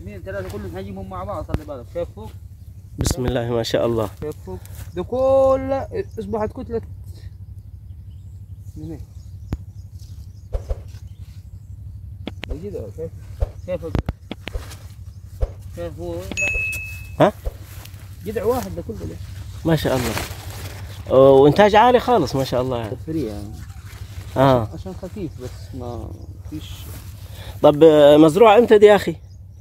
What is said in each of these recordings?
اثنين ثلاثه كلهم هجيبهم مع بعض خلي بالك شايف فوق بسم الله ما شاء الله شايف فوق ده كله اصبحت كتله من هيك ده كده شايف شايف شايف هو وين لا. ها؟ جدع واحد ده كله ده ما شاء الله وانتاج عالي خالص ما شاء الله يعني فري يعني اه عشان خفيف بس ما فيش طب آه، مزروع امتى دي يا اخي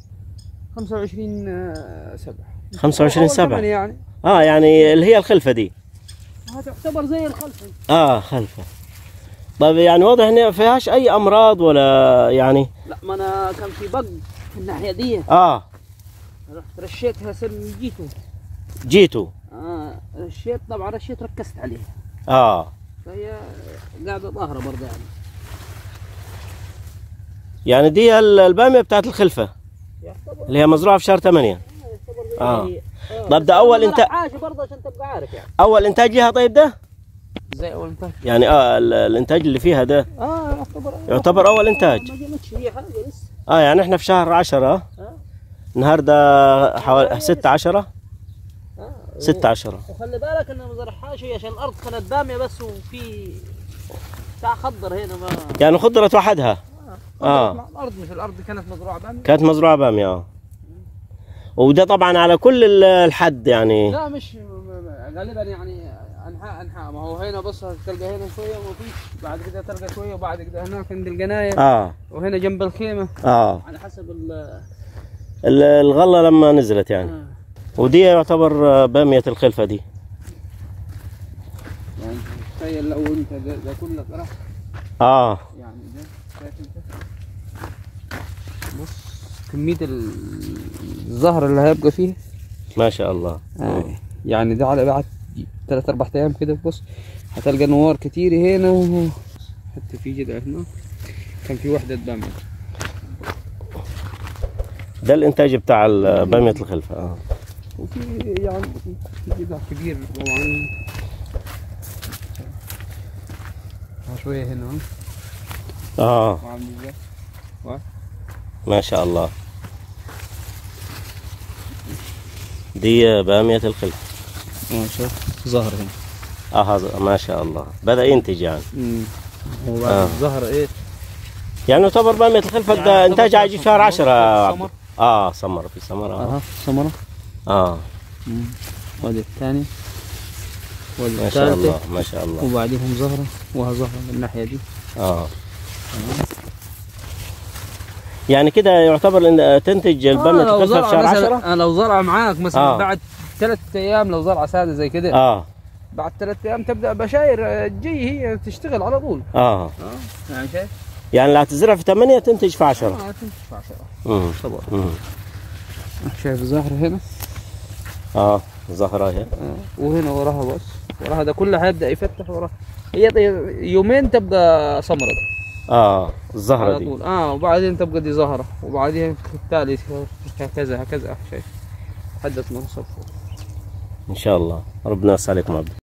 25 آه، سبعة 25 أول ثمن سبعة يعني اه يعني اللي هي الخلفه دي هتعتبر زي الخلفة اه خلفه طيب يعني واضح ان فيهاش اي امراض ولا يعني لا ما انا كان في بق في الناحية دي اه رحت رشيتها سن جيتو جيتوا آه رشيت طبعا رشيت ركزت عليها اه فهي قاعدة ظاهرة برضه يعني يعني دي ال- الباميه بتاعت الخلفه يعتبر اللي هي مزروعه في شهر 8 يعتبر زي آه. هي. آه. طب ده بس أول أنا إنت- حاجة برضه عشان تبقى عارف يعني اول انتاج لها طيب ده زي اول انتاج يعني اه ال- الانتاج اللي فيها ده اه يعتبر يعتبر أول إنتاج. ما جابتش هي حاجة لسه اه يعني احنا في شهر 10 آه. النهارده حوالي 6 10 آه. 6 10 وخلي بالك انا ما زرعهاش هي عشان الارض كانت داميه بس وفي بتاع خضر هنا ما يعني خضرت وحدها آه. آه. مع الارض مش الارض كانت مزروعه داميه كانت مزروعه باميه اه وده طبعا على كل ال- الحد يعني لا مش م- م- غالبا يعني انحاء انحاء ما هو هنا بص تلقى هنا شويه وما فيش بعد كده تلقى شويه وبعد كده هناك عند القنايه اه وهنا جنب الخيمه اه على حسب ال ال- الغله لما نزلت يعني آه. ودي يعتبر آه، باميه الخلفه دي يعني تخيل لو انت ده, ده كله راح اه يعني ده شايف انت بص كميه ال- الزهر اللي هيبقى فيه ما شاء الله آه. يعني ده على بعد ثلاث اربع ايام كده بص هتلقى نوار كتير هنا و... حتى في جذع هنا كان في وحدة بامية ده الانتاج بتاع ال- باميه الخلفه اه وفي يعني في جذع كبير طبعا ها شوية هنا اه وعامل ازاي ما شاء الله دي باميه الخلفه اه شوف ظهر هنا اه هذا ما شاء الله بدا ينتج يعني امم هو آه. بعد ظهر ايه يعني يعتبر باميه الخلفه يعني ده يعتبر انتاجها يجي في شهر 10 سمر. اه سمر في سمر اه, اها ثمرة آه. وادي الثاني وادي ما شاء الثالثة الله ما شاء الله وبعديهم زهرة وها زهرة من الناحية دي اه يعني كده يعتبر ان تنتج الباميه لو الخلفه في زرع شهر مثلا 10 آه، لو زرع معاك مثلا آه. بعد ثلاث ايام لو زرعه ساده زي كده اه بعد ثلاث ايام تبدا بشاير آه، تجي هي تشتغل على طول اه اه يعني شايف؟ يعني لا تزرع في 8 تنتج في 10 اه تنتج في 10 امم طبعا امم شايف الزهر هنا اه زهره هي آه. وهنا وراها بس وراها ده كله هيبدا يفتح وراها هي طي- يومين تبقى سمرة ده اه الزهره على دي طول اه وبعدين تبقى دي زهره وبعدين التالي هكذا هكذا شايف حدث منصب ان شاء الله ربنا يسعدكم عبد